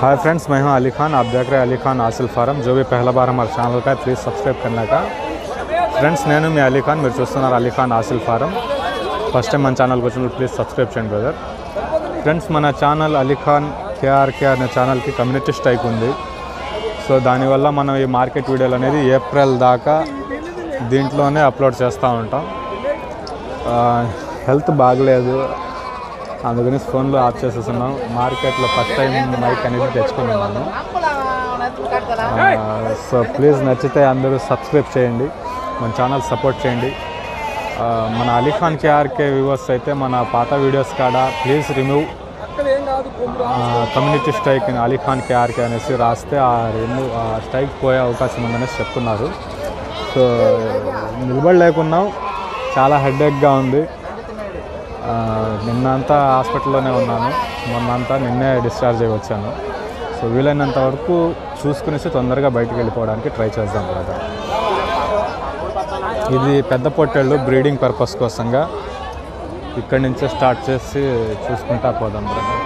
Hi friends मैं हूं अली खान आप देख रहे हैं अली खान हासिल फारम जो भी पहला बार हमारे ఛానల్ का है प्लीज़ सब्सक्राइब करने का ఫ్రెండ్స్ నేను మీ అలీ ఖాన్ మీరు చూస్తున్నారు Ali Khan Hasil farm first time మన ఛానల్కి వచ్చినప్పుడు ప్లీజ్ సబ్స్క్రైబ్ చేయండి బ్రదర్ ఫ్రెండ్స్ మన ఛానల్ అలీ ఖాన్ కేఆర్కే అనే ఛానల్కి కమ్యూనిటీ స్ట్రైక్ ఉంది సో దానివల్ల మనం ఈ మార్కెట్ వీడియోలు అనేది ఏప్రిల్ దాకా దీంట్లోనే అప్లోడ్ చేస్తూ ఉంటాం హెల్త్ బాగలేదు అందుకని ఫోన్లో ఆఫ్ చేసేస్తున్నాం మార్కెట్లో ఫస్ట్ టైం మైక్ అనేది తెచ్చుకున్నాను సో ప్లీజ్ నచ్చితే అందరూ సబ్స్క్రైబ్ చేయండి మన ఛానల్ సపోర్ట్ చేయండి ఆ, మన అలీఖాన్ కేఆర్కే వ్యూవర్స్ అయితే మన పాత వీడియోస్ కాడ please remove community strike Ali Khan KRK అనేసి రాస్తే ఆ రిమూవ్ ఆ స్ట్రైక్ పోయే అవకాశం ఉందనేసి చెప్తున్నారు సో నిలబడలేకున్నాం చాలా హెడేక్గా ఉంది ఆ, నిన్నంతా హాస్పిటల్లోనే ఉన్నాను మొన్నంతా నిన్నే డిశ్చార్జ్ అయ్యి వచ్చాను సో వీలైనంత వరకు చూసుకునేసి తొందరగా బయటికి వెళ్ళిపోవడానికి ట్రై చేద్దాం కదా ఇది పెద్ద పొట్టేళ్ళు బ్రీడింగ్ పర్పస్ కోసంగా ఇక్కడి నుంచే స్టార్ట్ చేసి చూసుకుంటా పోదాం బ్రదర్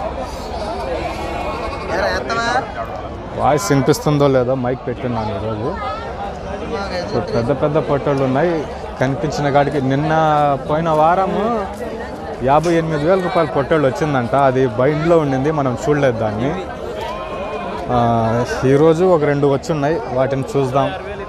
వాయిస్ వినిపిస్తుందో లేదో మైక్ పెట్టున్నాను ఈరోజు సో పెద్ద పెద్ద పొట్టలు ఉన్నాయి కనిపించిన కాడికి నిన్న పోయిన వారము యాభై ఎనిమిది వేల రూపాయల పొట్టేళ్ళు వచ్చిందంట అది బైండ్లో ఉండింది మనం చూడలేదు దాన్ని ఆ, ఈరోజు ఒక రెండు వచ్చి ఉన్నాయి వాటిని చూద్దాం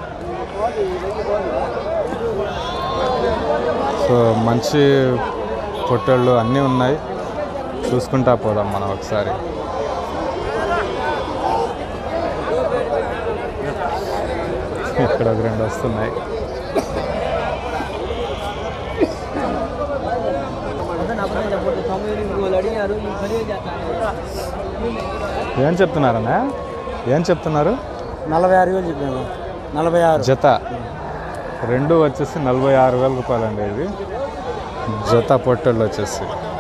సో మంచి పొట్టేళ్ళు అన్నీ ఉన్నాయి చూసుకుంటా పోదాం మనం ఒకసారి ఇక్కడ ఒక రెండు వస్తున్నాయి ఏం చెప్తున్నారన్నా ఏం చెప్తున్నారు నలభై ఆరు వేలు చెప్పాను నలభై ఆరు జత రెండు వచ్చేసి నలభై ఆరు వేల రూపాయలండి ఇది జత పొట్టళ్ళు వచ్చేసి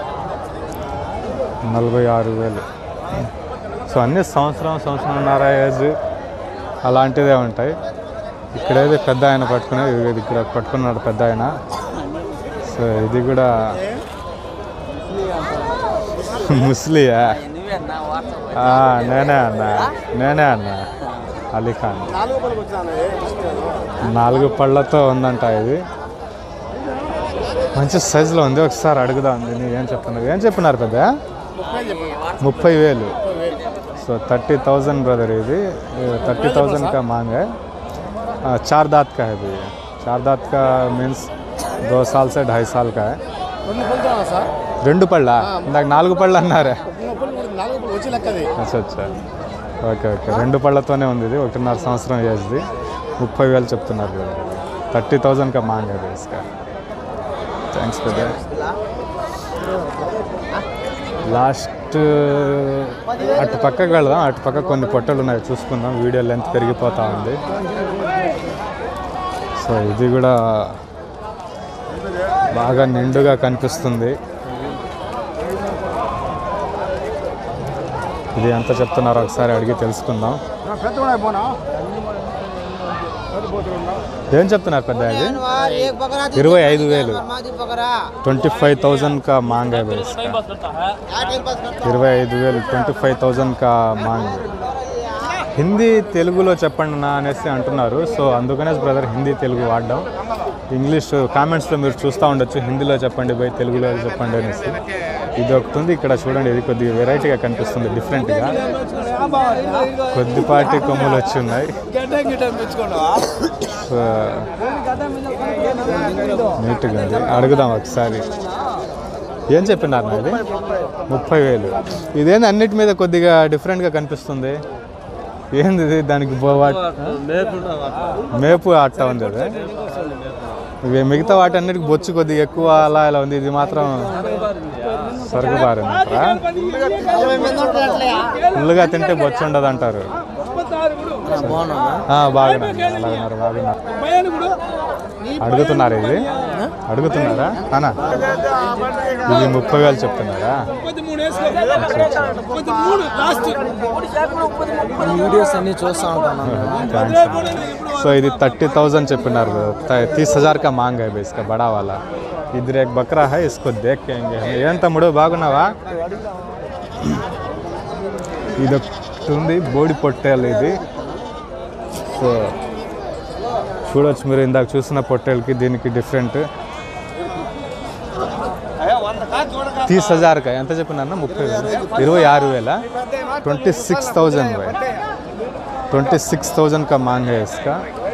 నలభై ఆరు వేలు సో అన్ని సంవత్సరం సంవత్సరంన్నర ఏజ్ అలాంటిదే ఉంటాయి ఇక్కడేది పెద్ద ఆయన పట్టుకునే ఇది ఇక్కడ పట్టుకున్నాడు పెద్ద ఆయన సో ఇది కూడా ముస్లియా ఆ, నేనే అన్న నేనే అన్న అలీఖాన్ నాలుగు పళ్ళతో ఉందంట ఇది మంచి సైజులో ఉంది ఒకసారి అడుగుదాం దీన్ని ఏం చెప్తున్నారు ఏం చెప్పినారు పెద్ద ముప్పై వేలు సో థర్టీ థౌజండ్ బ్రదర్ ఇది థర్టీ థౌజండ్ का मांग है आ, चार दांत का है भैया चार दांत का मीन्स दो साल से ढाई साल का है సార్ రెండు పళ్ళ ఇందాక నాలుగు పళ్ళు అన్నారే నాలుగు వచ్చి లెక్కది అచ్చా అచ్చా ఓకే ఓకే రెండు పళ్ళతోనే ఉంది ఇది ఒకటిన్నర సంవత్సరం ఏజ్ది ముప్పై వేలు చెప్తున్నారు కదా థర్టీ థౌజండ్ కా మాంగ్ అది ఇస్కా థ్యాంక్స్ పెద్ద లాస్ట్ అటు పక్కకి వెళదాం అటు పక్క కొన్ని పొట్టలు ఉన్నాయి చూసుకుందాం వీడియో లెంత్ పెరిగిపోతూ ఉంది సో ఇది కూడా బాగా నిండుగా కనిపిస్తుంది ఇది ఎంత చెప్తున్నారో ఒకసారి అడిగి తెలుసుకుందాం పెద్ద పోనా ఏం చెప్తున్నారు పెద్ద ఇది ఇరవై ఐదు వేలు ట్వంటీ ఫైవ్ థౌజండ్ కా మాంగ్ है भाई इसका ఇరవై ఐదు వేలు ట్వంటీ ఫైవ్ థౌజండ్ కా మాంగ్ హిందీ తెలుగులో చెప్పండి నా అనేసి అంటున్నారు సో అందుకనే బ్రదర్ హిందీ తెలుగు వాడడం ఇంగ్లీష్ కామెంట్స్లో మీరు చూస్తూ ఉండొచ్చు హిందీలో చెప్పండి బై తెలుగులో చెప్పండి అనేసి ఇది ఒకటి ఉంది ఇక్కడ చూడండి ఇది కొద్దిగా వెరైటీగా కనిపిస్తుంది డిఫరెంట్గా కొద్దిపాటి కొమ్ములు వచ్చి ఉన్నాయి సో నీట్గా ఉంది అడుగుదాం ఒకసారి ఏం చెప్పినారు నాది ముప్పై వేలు ఇదేంది అన్నిటి మీద కొద్దిగా డిఫరెంట్గా కనిపిస్తుంది ఏంది ఇది దానికి బోవా మేపు అట్ట ఉంది అది ఇవి మిగతా వాటి అన్నిటికి బొచ్చు కొద్దిగా ఎక్కువ అలా ఇలా ఉంది ఇది మాత్రం సరుకు బారిందంటారా ఫుల్గా తింటే బొచ్చు ఉండదు అంటారు ఆ, బాగున్నారు అలాగన్నారు బాగున్నారు అడుగుతున్నారు ఇది అడుగుతున్నారా అనా ఇది ముప్పై వేలు చెప్తున్నారా వీడియోస్ అన్ని చూస్తా ఉంటాను థ్యాంక్స్ సో ఇది थर्टी थाउजेंड చెప్పినారు तीस हजार का मांग है इसका बड़ा वाला इधर एक बकरा है इसको देख के आएंगे हम ఏం తమ్ముడు బాగున్నావా ఇది ఒకటి ఉంది బోడి పొట్టేలు ఇది సో చూడొచ్చు మీరు ఇందాక చూసిన పొట్టేలకి దీనికి డిఫరెంట్ తీస్ హజార్కా ఎంత చెప్పినా ముప్పై వేలు ఇరవై ఆరు వేల ట్వంటీ సిక్స్ థౌజండ్ भाई ट्वेंटी सिक्स थाउजेंड का मांग है इसका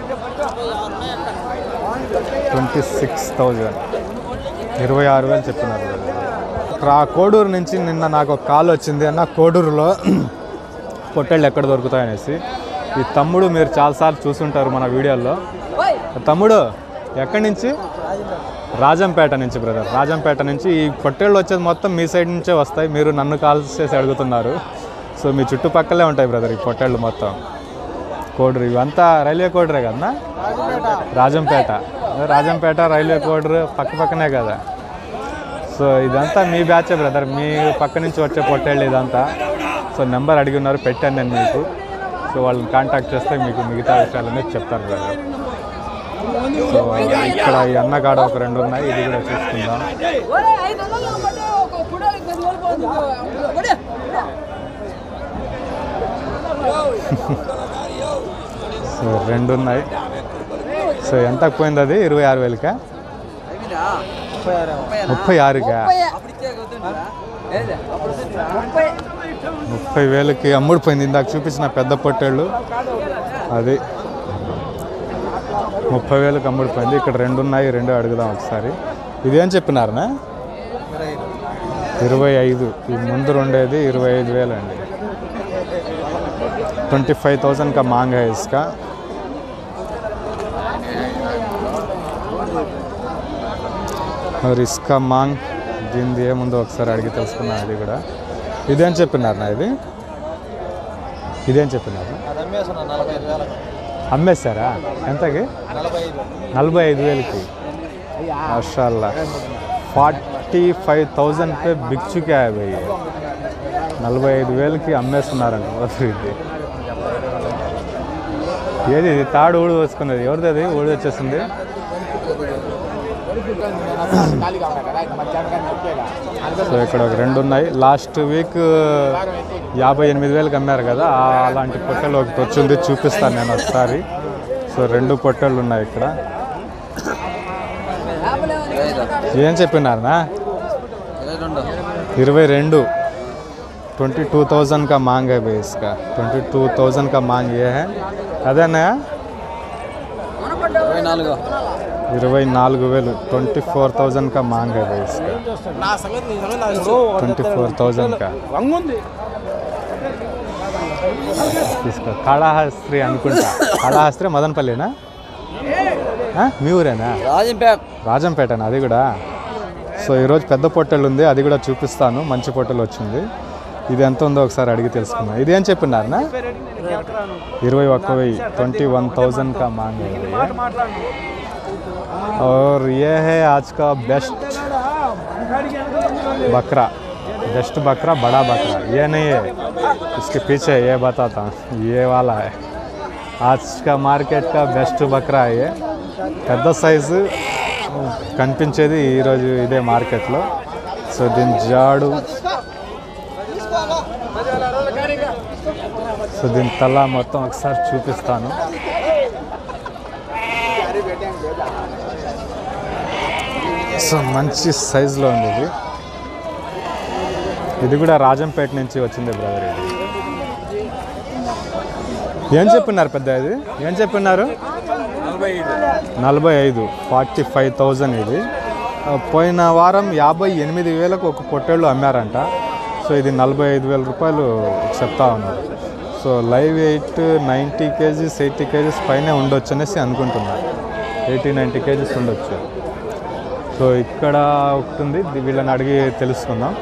ట్వంటీ సిక్స్ థౌజండ్ ఇరవై ఆరు వేలు చెప్పినారు రా కోడూరు నుంచి నిన్న నాకు ఒక కాల్ వచ్చింది అన్న కోడూరులో పొట్టేళ్ళు ఎక్కడ దొరుకుతాయనేసి ఈ తమ్ముడు మీరు చాలాసార్లు చూసుంటారు మన వీడియోల్లో తమ్ముడు ఎక్కడి నుంచి రాజంపేట నుంచి బ్రదర్ రాజంపేట నుంచి ఈ పొట్టేళ్ళు వచ్చేది మొత్తం మీ సైడ్ నుంచే వస్తాయి మీరు నన్ను కాల్ చేసి అడుగుతున్నారు సో మీ చుట్టుపక్కలే ఉంటాయి బ్రదర్ ఈ పొట్టేళ్ళు మొత్తం కోడూరు ఇవంతా రైల్వే కోడరే కదన్నా రాజంపేట రాజంపేట రైల్వే కోడరు పక్క పక్కనే కదా సో ఇదంతా మీ బ్యాచే బ్రదర్ మీ పక్క నుంచి వచ్చే పొట్టేళ్ళు ఇదంతా సో నెంబర్ అడిగి ఉన్నారు పెట్టాను నేను మీకు సో వాళ్ళని కాంటాక్ట్ చేస్తే మీకు మిగతా విషయాలన్నీ చెప్తారు బ్రదర్ సో ఇక్కడ ఈ అన్నకాడ ఒక రెండు ఉన్నాయి ఇది కూడా చూసుకుందాం ఒరే ఐదు వందలు అమ్మంటే ఒక పుడాలకు పది వేలు పోతుంది ఒరే సో రెండు ఉన్నాయి సో ఎంత పోయింది అది ఇరవై ఆరు వేలకా ముప్పై ఆరుగా ముప్పై ముప్పై వేలకి అమ్ముడిపోయింది ఇందాక చూపించిన పెద్ద పొట్టేళ్ళు అది ముప్పై వేలకు అమ్ముడిపోయింది ఇక్కడ రెండు ఉన్నాయి రెండు అడుగుదాం ఒకసారి ఇదేం చెప్పినారనా ఇరవై ఐదు ఈ ముందు ఉండేది ఇరవై ఐదు వేలు అండి ట్వంటీ ఫైవ్ థౌజండ్ కా మాంగ్ है इसका और इसका మాంగ్ దీనిది ఏముందో ఒకసారి అడిగి తెలుసుకున్నాను అది కూడా ఇదేం చెప్పినారు నా ఇది ఇదేం చెప్పినారు అమ్మేశారా ఎంతకి నలభై ఐదు వేలకి మాషాల్లా ఫార్టీ ఫైవ్ థౌజండ్ పే బిక్ చుకే భయ్య నలభై ఐదు వేలకి అమ్మేస్తున్నారంట వస్తువు ఇది ఏది ఇది తాడు ఊడి వేసుకున్నది ఎవరిది అది ఊడి వచ్చేసింది సో ఇక్కడ ఒక రెండు ఉన్నాయి లాస్ట్ వీక్ యాభై ఎనిమిది వేలకు అమ్మారు కదా ఆ- అలాంటి పొట్టెలు ఒకటి వచ్చింది చూపిస్తాను నేను ఒకసారి సో రెండు పొట్టెళ్ళు ఉన్నాయి ఇక్కడ ఏం చెప్పినారనా ఇరవై రెండు ట్వంటీ టూ థౌజండ్ का मांग है भाई इसका ट्वेंटी टू थाउजेंड का मांग ये है అదేనా ఇరవై నాలుగు వేలు ట్వంటీ ఫోర్ థౌజండ్ का मांग है भाई इसका ట్వంటీ ఫోర్ థౌజండ్ का తీసుకో కాళహస్త్రి అనుకుంటా కాళహస్త్రి మదనపల్లినా ఆ? మీ ఊరేనా రాజంపేట రాజంపేటనా అది కూడా సో ఈరోజు పెద్ద పొట్టెలు ఉంది అది కూడా చూపిస్తాను మంచి పొట్టెలు వచ్చింది ఇది ఎంత ఉందో ఒకసారి అడిగి తెలుసుకుందాం ఇది ఏం చెప్పినారనా ఇరవై ఒక్క వెయ్యి ట్వంటీ వన్ థౌజండ్ కా మాంగ్ है ये। और ये है आज का बेस्ट बकरा बेस्ट बकरा बड़ा बकरा ये नहीं है इसके पीछे ये बताता हूँ ये वाला है आज का మార్కెట్ का బెస్ట్ బక్రా ये పెద్ద సైజు కనిపించేది ఈరోజు ఇదే మార్కెట్లో సో దీని జాడు సో దీని తల మొత్తం ఒకసారి చూపిస్తాను సో మంచి సైజులో ఉంది ఇది ఇది కూడా రాజంపేట నుంచి వచ్చింది బ్రదర్ ఇది ఏం చెప్పినారు పెద్ద ఇది ఏం చెప్పినారు నలభై ఐదు ఫార్టీ ఫైవ్ థౌజండ్ ఇది ఆ, పోయిన వారం యాభై ఎనిమిది వేలకు ఒక పొట్టేళ్ళు అమ్మారంట సో ఇది నలభై ఐదు వేల రూపాయలు చెప్తా ఉన్నారు so live weight ninety KGs eighty KGs పైనే ఉండొచ్చు అనేసి అనుకుంటున్నారు ఎయిటీ నైంటీ కేజీస్ ఉండొచ్చు సో ఇక్కడ ఒకటి ఉంది ఇది వీళ్ళని అడిగి తెలుసుకుందాం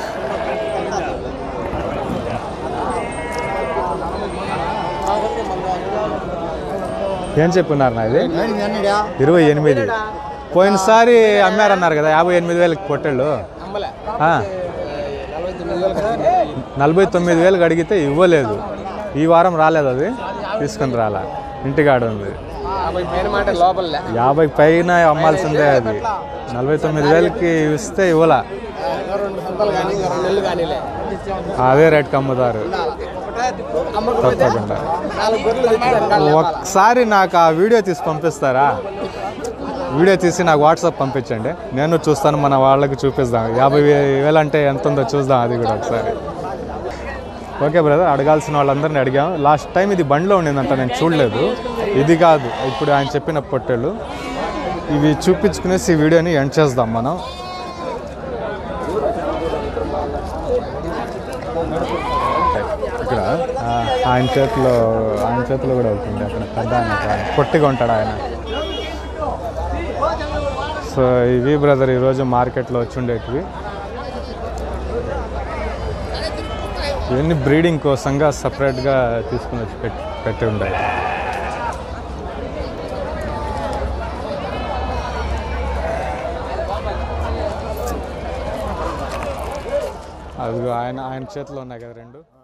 ఏం చెప్పినారు నా ఇది ఇరవై ఎనిమిది పోయినసారి అమ్మారన్నారు కదా యాభై ఎనిమిది వేలకి పొట్టేళ్ళు ఆ. నలభై తొమ్మిది వేలకు అడిగితే ఇవ్వలేదు ఈ వారం రాలేదు అది తీసుకుని రాలా ఇంటికాడ ఉంది యాభై పైన అమ్మాల్సిందే అది నలభై తొమ్మిది వేలకి ఇస్తే ఇవ్వలా అదే రేట్కి అమ్ముతారు తప్పకుండా నాలుగు గొర్రెలు తెచ్చారు ఒకసారి నాకు ఆ వీడియో తీసి పంపిస్తారా వీడియో తీసి నాకు వాట్సాప్ పంపించండి నేను చూస్తాను మన వాళ్ళకి చూపిస్తాం యాభై వే- వేలు అంటే ఎంత ఉందో చూద్దాం అది కూడా ఒకసారి ఓకే బ్రదర్ అడగాల్సిన వాళ్ళందరినీ అడిగాం లాస్ట్ టైం ఇది బండిలో ఉండిందంట నేను చూడలేదు ఇది కాదు ఇప్పుడు ఆయన చెప్పిన పొట్టెలు ఇవి చూపించుకునేసి ఈ వీడియోని ఎండ్ చేద్దాం మనం ఇక్కడ ఆ, ఆయన చేతిలో ఆయన చేతిలో కూడా అవుతుంది అక్కడ పెద్ద ఆయన ఒక ఆయన. పొట్టిగా ఉంటాడు ఆయన సో ఇవి బ్రదర్ ఈరోజు మార్కెట్లో వచ్చి ఉండేటివి ఇవన్నీ బ్రీడింగ్ కోసంగా సపరేట్గా తీసుకుని వచ్చి పెట్టి పెట్టి ఉండాయి అది ఆయన ఆయన చేతిలో ఉన్నాయి కదా రెండు